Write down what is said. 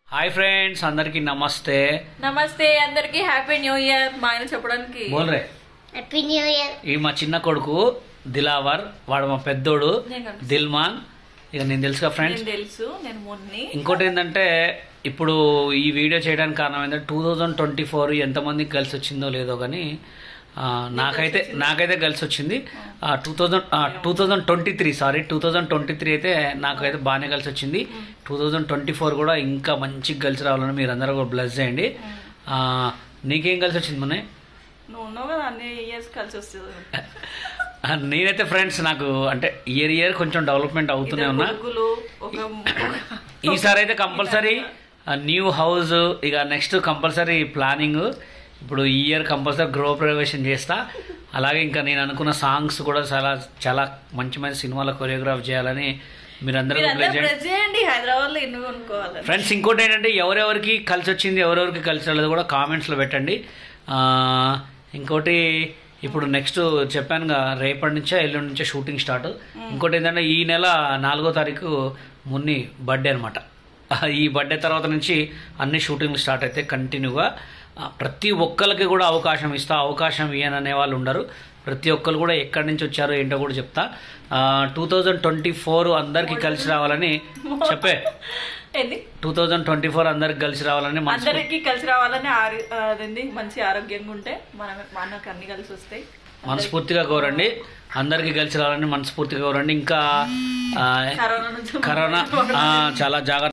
Hi friends అందరికి నమస్తే నమస్తే అందరికి హ్యాపీ న్యూ ఇయర్ మా ఆయన చెప్పడానికి బోల్రే హ్యాపీ న్యూ ఇయర్ ఈ మా చిన్న కొడుకు దిలావర్ వాడు మా పెద్దోడు నేను కనిపిస్తా. దిల్మాన్ ఇక నేను తెలుసుగా ఫ్రెండ్స్ నేను తెలుసు నేను మొన్ని ఇంకోటి ఏంటంటే ఇప్పుడు ఈ వీడియో చేయడానికి కారణం ఏంటంటే టూ థౌజండ్ ట్వంటీ ఫోర్ ఎంతమందికి కలిసి వచ్చిందో లేదో కానీ ఆ, నాకైతే నాకైతే కలిసి వచ్చింది two thousand two thousand twenty three sorry two thousand twenty three అయితే నాకైతే బాగానే కలిసి వచ్చింది టూ థౌజండ్ ట్వంటీ ఫోర్ కూడా ఇంకా మంచిగా కలిసి రావాలని మీరు అందరూ కూడా బ్లెస్ చేయండి ఆ, నీకేం కలిసి వచ్చింది మొన్న నువ్వు ఉన్నావు కదా అన్ని ఇయర్స్ కలిసి వస్తుంది ఆ, నేనైతే ఫ్రెండ్స్ నాకు అంటే ఇయర్ ఇయర్ కొంచెం డెవలప్మెంట్ అవుతూనే ఇద్దరు ఉన్నా కొడుకులు ఒక ఈసారి అయితే కంపల్సరీ న్యూ హౌస్ ఇక నెక్స్ట్ కంపల్సరీ ప్లానింగ్ ఇప్పుడు ఈ ఇయర్ కంపల్సరీ గృహ ప్రవేశం చేస్తా అలాగే ఇంకా నేను అనుకున్న సాంగ్స్ కూడా చాలా చాలా మంచి మంచి సినిమాల కొరియోగ్రాఫ్ చేయాలని మీరందరూ మీరందరూ ప్లే చేయండి ప్రెస్ చేయండి హైదరాబాద్ లో ఎన్ని కొనుక్కోవాలి ఫ్రెండ్స్ ఇంకోటి ఏంటంటే ఎవరెవరికి కలిసి వచ్చింది ఎవరెవరికి కలిసి రాలేదు కూడా కామెంట్స్లో పెట్టండి ఆ, ఇంకోటి ఇప్పుడు నెక్స్ట్ చెప్పానుగా రేపటి నుంచే ఎల్లుండి నుంచే షూటింగ్ స్టార్ట్ ఇంకోటి ఏంటంటే ఈ నెల నాలుగో తారీఖు మున్ని బర్త్డే అనమాట ఈ బర్త్డే తర్వాత నుంచి అన్ని షూటింగ్లు స్టార్ట్ అయితే కంటిన్యూగా ఆ, ప్రతి ఒక్కరికి కూడా అవకాశం ఇస్తా అవకాశం ఇయ్యననే వాళ్ళు ఉండరు ప్రతి ఒక్కరు కూడా ఎక్కడి నుంచి వచ్చారో ఏంటో కూడా చెప్తా టూ థౌజండ్ ట్వంటీ ఫోర్ అందరికీ కలిసి రావాలని చెప్పే ఏంది టూ థౌజండ్ ట్వంటీ ఫోర్ అందరికి కలిసి రావాలని మనసు అందరికి కలిసి రావాలని ఆరు- అదేంది మంచి ఆరోగ్యంగా ఉంటే మనం మనకు అన్ని కలిసి వస్తాయి మనస్ఫూర్తిగా కోరండి అందరికి కలిసి రావాలని మనస్ఫూర్తిగా కోరండి ఇంకా ఆ, కరోనా నుంచి కరోనా ఆ, చాలా జాగ్రత్త